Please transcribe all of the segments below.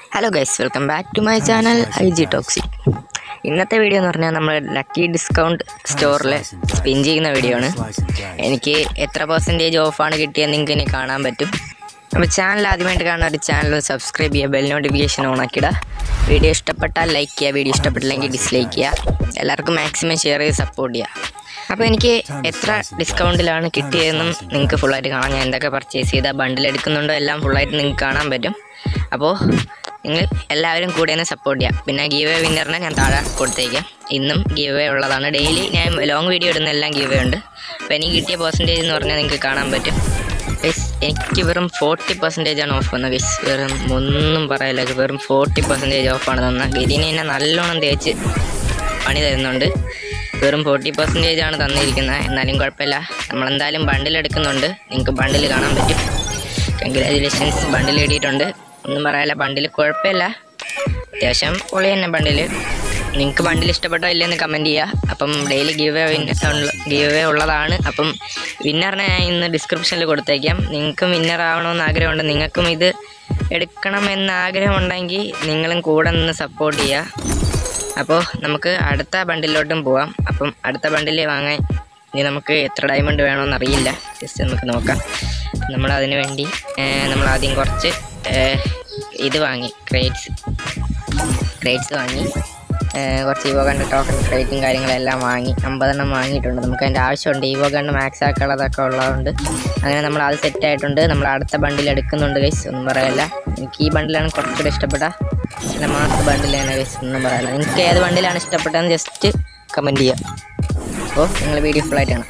Hello guys welcome back to my channel I G ടോക്സി ഇന്നത്തെ video എന്ന് പറഞ്ഞാൽ നമ്മൾ ലക്കി ഡിസ്കൗണ്ട് സ്റ്റോറിൽ സ്പിൻ ചെയ്യുന്ന വീഡിയോ ആണ് എനിക്ക് എത്ര പെർസെൻറ്റേജ് ഓഫാണ് കിട്ടിയെന്ന് നിങ്ങൾക്ക് ഇനി കാണാൻ പറ്റും അപ്പോൾ ചാനൽ ആദ്യമായിട്ട് കാണുന്ന ഒരു ചാനൽ സബ്സ്ക്രൈബ് ചെയ്യുക ബെൽ നോട്ടിഫിക്കേഷൻ ഓൺ ആക്കിയിടുക വീഡിയോ ഇഷ്ടപ്പെട്ടാൽ ലൈക്ക് ചെയ്യുക വീഡിയോ ഇഷ്ടപ്പെട്ടില്ലെങ്കിൽ ഡിസ്ലൈക്ക് ചെയ്യുക എല്ലാവർക്കും മാക്സിമം ഷെയർ ചെയ്ത് സപ്പോർട്ട് ചെയ്യുക അപ്പോൾ എനിക്ക് എത്ര ഡിസ്കൗണ്ടിലാണ് കിട്ടിയതെന്നും നിങ്ങൾക്ക് ഫുള്ളായിട്ട് കാണാം ഞാൻ എന്തൊക്കെ പർച്ചേസ് ചെയ്താൽ ബണ്ടിൽ എടുക്കുന്നുണ്ടോ എല്ലാം ഫുള്ളായിട്ട് നിങ്ങൾക്ക് കാണാൻ പറ്റും അപ്പോൾ നിങ്ങൾ എല്ലാവരും കൂടെ ഒന്ന് സപ്പോർട്ട് ചെയ്യാം പിന്നെ ഗീവ് വിന്നറിനെ ഞാൻ താഴെ കൊടുത്തേക്കാം ഇന്നും ഗീവ് ഉള്ളതാണ് ഡെയിലി ഞാൻ ലോങ് വീഡിയോ ഇടുന്ന എല്ലാം ഗീവ് ഉണ്ട് അപ്പോൾ എനിക്ക് കിട്ടിയ പെർസെൻറ്റേജ് എന്ന് പറഞ്ഞാൽ നിങ്ങൾക്ക് കാണാൻ പറ്റും ഗൈസ് എനിക്ക് വെറും ഫോർട്ടി പെർസെൻറ്റേജ് ആണ് ഓഫ് വന്നത് ഗൈസ് വെറും ഒന്നും പറയില്ല വെറും ഫോർട്ടി പെർസെൻറ്റേജ് ഓഫാണ് തന്നത് ഗരീനെ എന്നെ നല്ലോണം തേച്ച് പണി തരുന്നുണ്ട് വെറും ഫോർട്ടി പെർസെൻറ്റേജ് ആണ് തന്നിരിക്കുന്നത് എന്നാലും കുഴപ്പമില്ല നമ്മളെന്തായാലും ബണ്ടിൽ എടുക്കുന്നുണ്ട് നിങ്ങൾക്ക് ബണ്ടിൽ കാണാൻ പറ്റും കൺഗ്രാജുലേഷൻസ് ബണ്ടിൽ ഇടിയിട്ടുണ്ട് ഒന്നും പറയാനില്ല ബണ്ടിൽ കുഴപ്പമില്ല അത്യാവശ്യം പൊളി തന്നെ ബണ്ടിൽ നിങ്ങൾക്ക് ബണ്ടിൽ ഇഷ്ടപ്പെട്ടോ ഇല്ലെന്ന് കമൻറ്റ് ചെയ്യുക അപ്പം ഡെയിലി ഗീവ് ഗീവ് ഉള്ളതാണ് അപ്പം വിന്നറിനെ ഞാൻ ഇന്ന് ഡിസ്ക്രിപ്ഷനിൽ കൊടുത്തേക്കാം നിങ്ങൾക്കും വിന്നർ ആവണമെന്ന് ആഗ്രഹമുണ്ട് നിങ്ങൾക്കും ഇത് എടുക്കണമെന്ന് ആഗ്രഹമുണ്ടെങ്കിൽ നിങ്ങളും കൂടെ നിന്ന് സപ്പോർട്ട് ചെയ്യുക അപ്പോൾ നമുക്ക് അടുത്ത ബണ്ടിലോട്ടും പോവാം അപ്പം അടുത്ത ബണ്ടിൽ വാങ്ങാൻ ഇനി നമുക്ക് എത്ര ഡയമണ്ട് വേണമെന്ന് അറിയില്ല ജസ്റ്റ് നമുക്ക് നോക്കാം നമ്മൾ അതിന് വേണ്ടി നമ്മൾ ആദ്യം കുറച്ച് ഏഹ്, ഇത് വാങ്ങി ക്രേറ്റ്സ് ക്രേറ്റ്സ് വാങ്ങി ഏഹ്, കുറച്ച് ഈവോ കണ്ട് ടോക്കൺ ക്രേറ്റും കാര്യങ്ങളെല്ലാം വാങ്ങി അമ്പതെണ്ണം വാങ്ങിയിട്ടുണ്ട് നമുക്ക് അതിൻ്റെ ആവശ്യമുണ്ട് ഈവോ കണ്ട് മാക്സ് ആക്കാനുള്ളതൊക്കെ ഉള്ളതുകൊണ്ട് അങ്ങനെ നമ്മൾ അത് സെറ്റ് ആയിട്ടുണ്ട് നമ്മൾ അടുത്ത ബണ്ടിൽ എടുക്കുന്നുണ്ട് ഗൈസ് ഒന്നും പറയല്ല എനിക്ക് ഈ ബണ്ടിലാണ് കുറച്ചുകൂടെ ഇഷ്ടപ്പെട്ട നല്ല മാസ് ബണ്ടിലാണ് ഗൈസ് ഒന്നും പറയല്ല നിങ്ങൾക്ക് ഏത് ബണ്ടിലാണ് ഇഷ്ടപ്പെട്ടതെന്ന് ജസ്റ്റ് കമൻറ്റ് ചെയ്യുക അപ്പോൾ നിങ്ങൾ വീഡിയോ ഫുൾ ആയിട്ട് കാണാം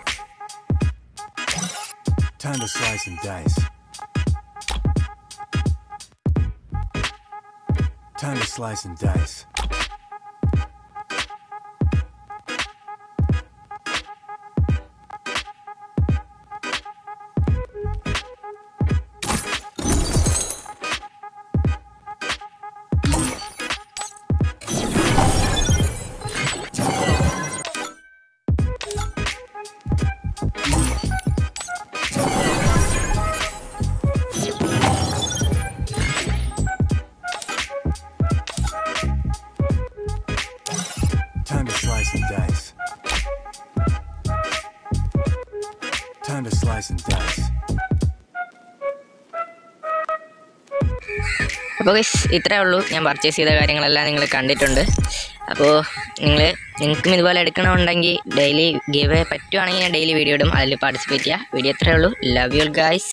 Time to slice and dice. Time to slice and dice. Time to slice and dice. Time to slice and dice. അപ്പോൾ ഗൈസ് ഇത്രേ ഉള്ളൂ ഞാൻ പർച്ചേസ് ചെയ്ത കാര്യങ്ങളെല്ലാം നിങ്ങൾ കണ്ടിട്ടുണ്ട് അപ്പോൾ നിങ്ങൾ നിങ്ങൾക്കും ഇതുപോലെ എടുക്കണമെന്നുണ്ടെങ്കിൽ ഡെയിലി ഗീവ് പറ്റുവാണെങ്കിൽ ഞാൻ ഡെയിലി വീഡിയോ ഇടും അതിൽ പാർട്ടിസിപ്പേറ്റ് ചെയ്യുക വീഡിയോ ഇത്രേ ഉള്ളൂ ലവ് യു ഗൈസ്